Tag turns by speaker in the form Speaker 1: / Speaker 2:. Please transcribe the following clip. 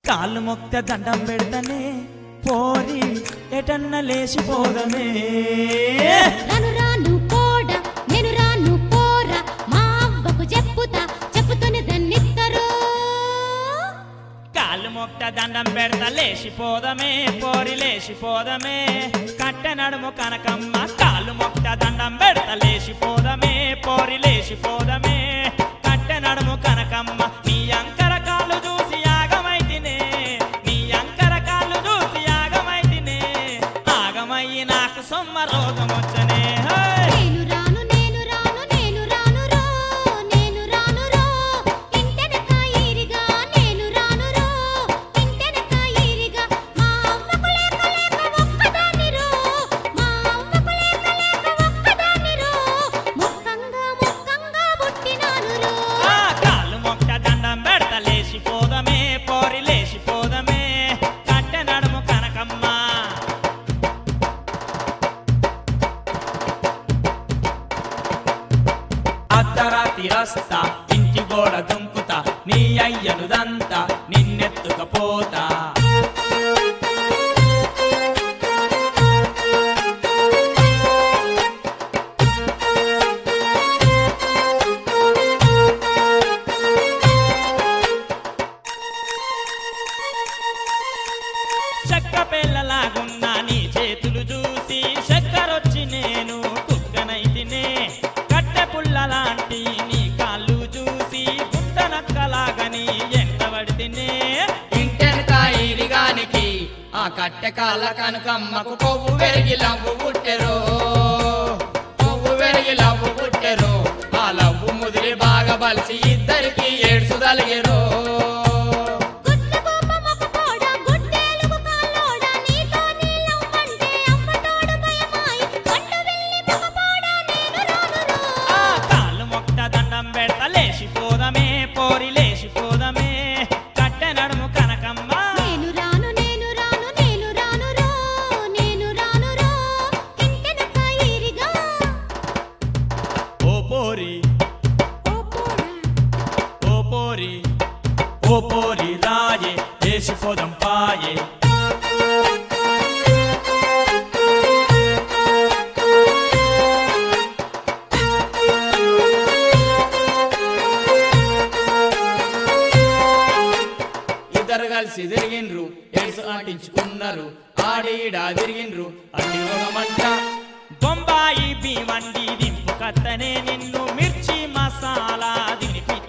Speaker 1: కాళ్ళు మొక్త దండం పెడతనే పోరి ఎటన్న లేచిపోదమే
Speaker 2: రాను రాను పోడా నేను రాను పోరా మా అవ్వకు చెప్పుతా చెప్పుతూనే దాన్నిద్దరు
Speaker 1: కాళ్ళు మొక్త దండం పెడత లేచిపోదమే పోరి లేచిపోదమే కట్టె నడుము కనకమ్మ కాళ్ళు మొక్త దండం పెడత లేచిపోదమే పోరి లేచిపోదమే కట్టె నడుము కనకమ్మ నీ అంకర కాళ్ళు చూసి ఆగమైతినే నీ అంకర కాళ్ళు చూసి ఆగమైతినే ఆగమయ్యి నాకు సొమ్మ రోగం వచ్చనే హే!
Speaker 2: నేను రాను నేను రాను నేను రాను రో నేను రాను రో ఇంటెనక ఈరిగా నేను రాను రో ఇంటెనక ఈరిగా మా అవ్వకు లేక లేక ఒక్కదాన్ని రో మా అవ్వకు లేక లేక ఒక్కదాన్ని రో ముక్కంగా ముక్కంగా పుట్టినాను రో
Speaker 1: ఆ కాళ్ళు మొక్క దండం పెడత లేచిపోదమే పోరి లేచిపోదమే కట్టె నడుము కనకమ్మ అర్ధరాత్రి రస్తా ఇంటి గోడ దుంకుతా నీ అయ్యనుదంతా నిన్నెత్తుకపోతా చెక్క పిల్లలాగున్న నీ చేతులు చూసి చక్కరొచ్చి నేను కుక్కనైతినే కట్టె పుల్లలాంటి నీ కాళ్ళు చూసి పుట్టనక్కలాగని ఎంటబడితేనే
Speaker 3: ఇంటెనక ఇరిగానికి ఆ కట్టె కాళ్ళ కనుకమ్మకు కొవ్వు వెరిగి లవ్వు పుట్టెరు కొవ్వు వెరిగి లవ్వు పుట్టెరు ఆ లవ్వు ముదిరి బాగా బలిసి ఇద్దరికి ఏడ్సు తలిగెరు
Speaker 2: గుడ్ల కోపమొక పోడ గుడ్డేలుగు కాల్లోడ నీతో నీలమ్మంటే అమ్మ తోడు భయమాయి కొండ వెళ్ళి మొక పోడ నేను రాను రో
Speaker 1: ఆ కాళ్ళు మొక్క దండం పెడత లేచిపోదమే పోరి లేచిపోదమే కట్టె నడుము కనకమ్మ
Speaker 2: నేను రాను నేను రాను నేను రాను రో నేను రాను రో ఇంటెనక ఈరిగా
Speaker 1: ఓ పోరి
Speaker 2: ఓ పోడా
Speaker 1: ఓ పోరి ఓ పోరి రాయే లేచిపోదం పాయే
Speaker 3: ఇద్దరు కలిసి తిరిగిండ్రు ఎడ్సు ఆటించుకున్నారు ఆడీడా తిరిగిండ్రు అట్టి రోగమంట
Speaker 1: బొంబాయి భీమండి దింపు కత్తనే నిన్ను మిర్చి మసాలా దినిపి